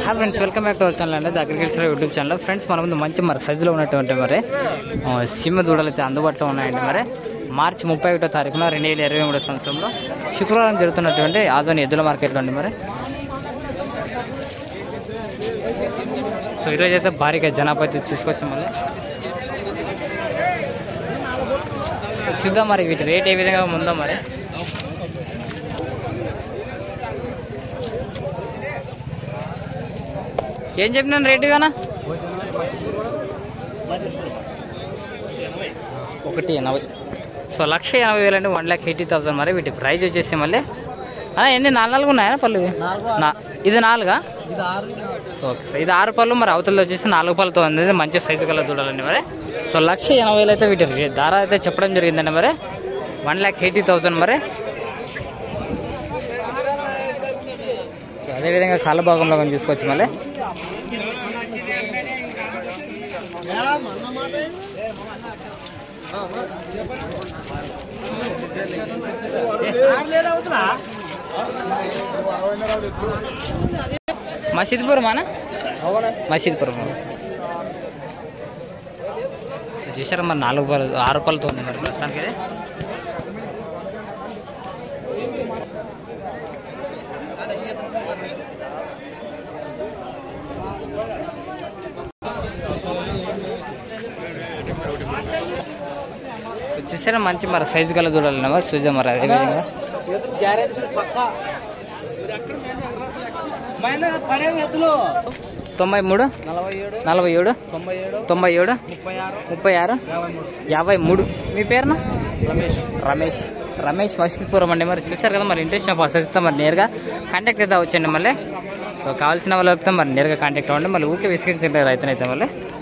Hi friends welcome back to our channel అండి the agriculture YouTube channel friends మన ముందు మంచి మరి సైజులో ఉన్నటువంటి మరి ఆ, సిమ్మ దూడలు అయితే అందుబాటులో ఉన్నాయండి మరి మార్చి ముప్పై ఒకటో తారీఖున రెండు వేల ఇరవై మూడో సంవత్సరంలో శుక్రవారం జరుగుతున్నటువంటి ఆదోని ఎద్దుల మార్కెట్లో అండి మరి సో ఈరోజు అయితే భారీగా జనాభా చూసుకొచ్చాం మళ్ళీ చూద్దాం మరి వీటి రేట్ ఏ విధంగా ఉందో మరి ఏం చెప్పినాను రేటు గానా ఒకటి ఎనభై సో లక్ష ఎనభై వేలు అంటే వన్ ల్యాక్ ఎయిటీ థౌసండ్ మరి వీటి ప్రైస్ వచ్చేసి మళ్ళీ అలా ఎన్ని నాలుగు నాలుగు ఉన్నాయా పళ్ళు ఇవి? నా ఇది నాలుగా సో ఓకే సార్ ఇది ఆరు పళ్ళు మరి అవతల వచ్చేసి నాలుగు పళ్ళతో ఉంది మంచి సైజు కల చూడాలండి మరి సో లక్ష ఎనభై వేలు అయితే వీటి రే- ధర అయితే చెప్పడం జరిగిందండి మరి వన్ ల్యాక్ ఎయిటీ థౌసండ్ మరి సో అదేవిధంగా కాళ్ళ భాగంలో కొంచెం చూసుకోవచ్చు మళ్ళీ మసీద్పురం అన్న మసీద్పురం సో చూసారా మరి నాలుగు పళ్ళు ఆరు పళ్ళతో ఉంది మరి ప్రస్తుతానికి ఇది సో చూసారా మంచి మరి సైజు గల చూడాలి మరి చూద్దాం మరి అదే విధంగా తొంభై మూడు నలభై ఏడు తొంభై ఏడు ముప్పై ఆరు యాభై మూడు మీ పేరున రమేష్ రమేష్ రమేష్ మసికిపురం అండి మరి చూశారు కదా మరి ఇంట్రెస్ట్ ఆఫ్ అసలు మరి నేరుగా కాంటాక్ట్ అయితే వచ్చండి మళ్ళీ సో కావాల్సిన వాళ్ళు అయితే మరి నేరుగా కాంటాక్ట్ అవ్వండి మళ్ళీ ఊకే విసిగించండి రైతునైతే మళ్ళీ